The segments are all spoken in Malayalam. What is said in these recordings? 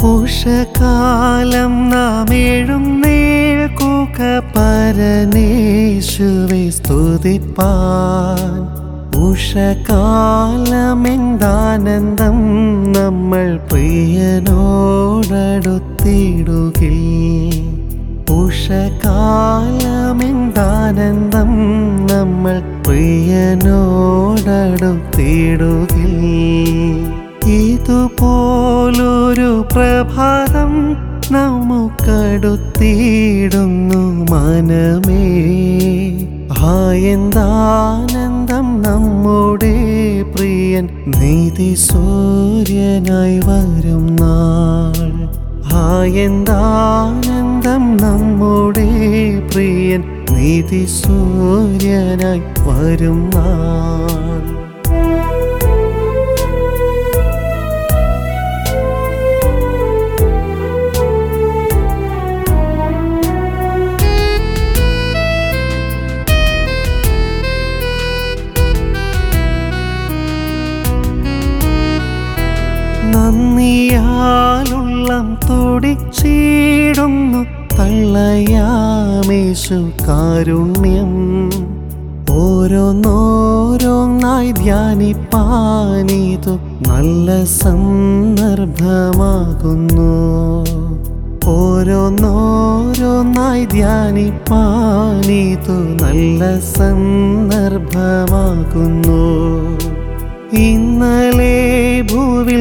ഉഷകാലം നാം എഴുന്നേൽക്കുക പരനേശുവെ സ്തുതിപ്പാൻ ഉഷകാലം എന്താനന്ദം നമ്മൾ പ്രിയനോടടുത്തിടുകിൽ ഉഷകാലം എന്താനന്ദം നമ്മൾ പ്രിയനോടടുത്തിടുകിൽ ഇതുപോലൊരു പ്രഭാതം നമുക്കടുത്തിടുന്നു മനമേ ആയെന്താനന്ദം നമ്മുടെ പ്രിയൻ നീതി സൂര്യനായി വരും നാൾ ആയെന്താനന്ദം നമ്മുടെ പ്രിയൻ നീതി സൂര്യനായി വരും നാൾ നന്ദിയാലുള്ളം തുടിച്ചിടുന്നു തള്ളയാമേശു കാരുണ്യം ഓരോന്നോരോന്നായി ധ്യാനിപ്പാനിതു നല്ല സന്ദർഭമാകുന്നു ഓരോന്നോരോന്നായി ധ്യാനിപ്പാനിതു നല്ല സന്ദർഭമാകുന്നു ഇന്നലെ ഭൂവിൽ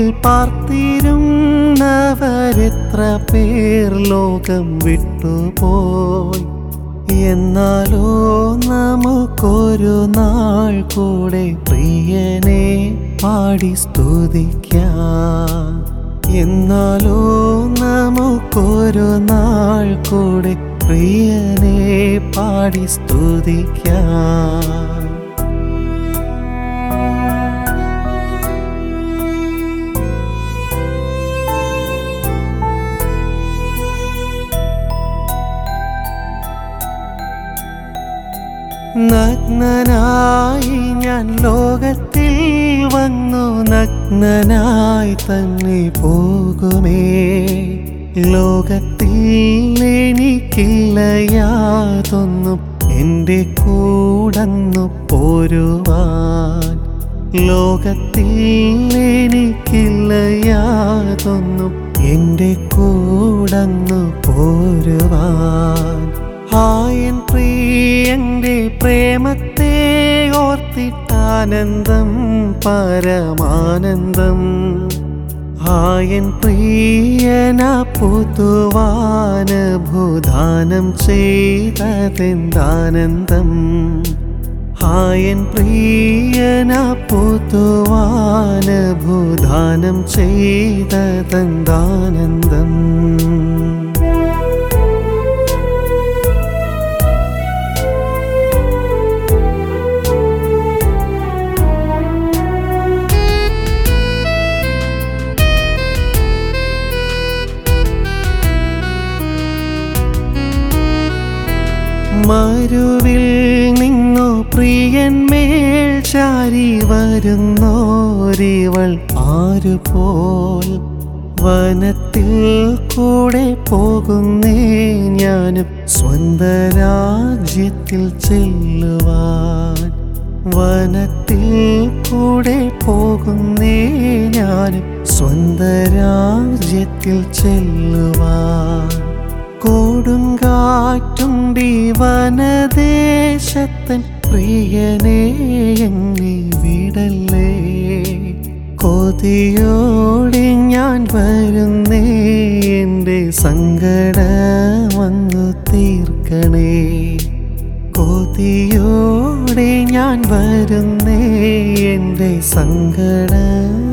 പാർത്തിരുന്നവരെത്ര പേർ ലോകം വിട്ടുപോയി എന്നാലോ നമുക്കൊരു നാൾ കൂടെ പ്രിയനെ പാടി സ്തുതിക്കാം എന്നാലോ നമുക്കൊരു നാൾ കൂടെ പ്രിയനെ പാടി സ്തുതിക്കാം നഗ്നനായി ഞാൻ ലോകത്തിൽ വന്നു നഗ്നനായി തന്നെ പോകുമേ ലോകത്തിൽ എനിക്കില്ല യാതൊന്നും എൻ്റെ കൂടന്നു പോരുവാൻ ലോകത്തിൽ എനിക്കില്ല യാതൊന്നും എൻ്റെ കൂടന്നു പോരുവാൻ ആയൻ പ്രിയന്റെ പ്രേമത്തെ ഓർത്തിട്ടാനന്ദം പരമാനന്ദം ആയൻ പ്രിയന പുതുവാന ഭൂദാനം ചെയ്തതെന്താനന്ദം ആയൻ പ്രിയന പുതുവാന ഭൂദാനം ചെയ്തതെന്താനന്ദം മരുവിൽ നിന്നു പ്രിയന്മേൽ ചാരി വരുന്നോരിവൾ ആരുപോൽ വനത്തിൽ കൂടെ പോകുന്നേ ഞാനും സ്വന്ത രാജ്യത്തിൽ ചെല്ലുവാൻ വനത്തിൽ കൂടെ പോകുന്നേ ഞാനും സ്വന്ത രാജ്യത്തിൽ ചെല്ലുവാൻ കൊടുങ്കാറ്റുണ്ടി വനദേശത്തൻ പ്രിയനെ എന്നെ വിടല്ലേ കൊതിയോടെ ഞാൻ വരുന്നേ എൻ്റെ സങ്കടമങ്ങു തീർക്കണേ കൊതിയോടെ ഞാൻ വരുന്നേ എൻ്റെ സങ്കടം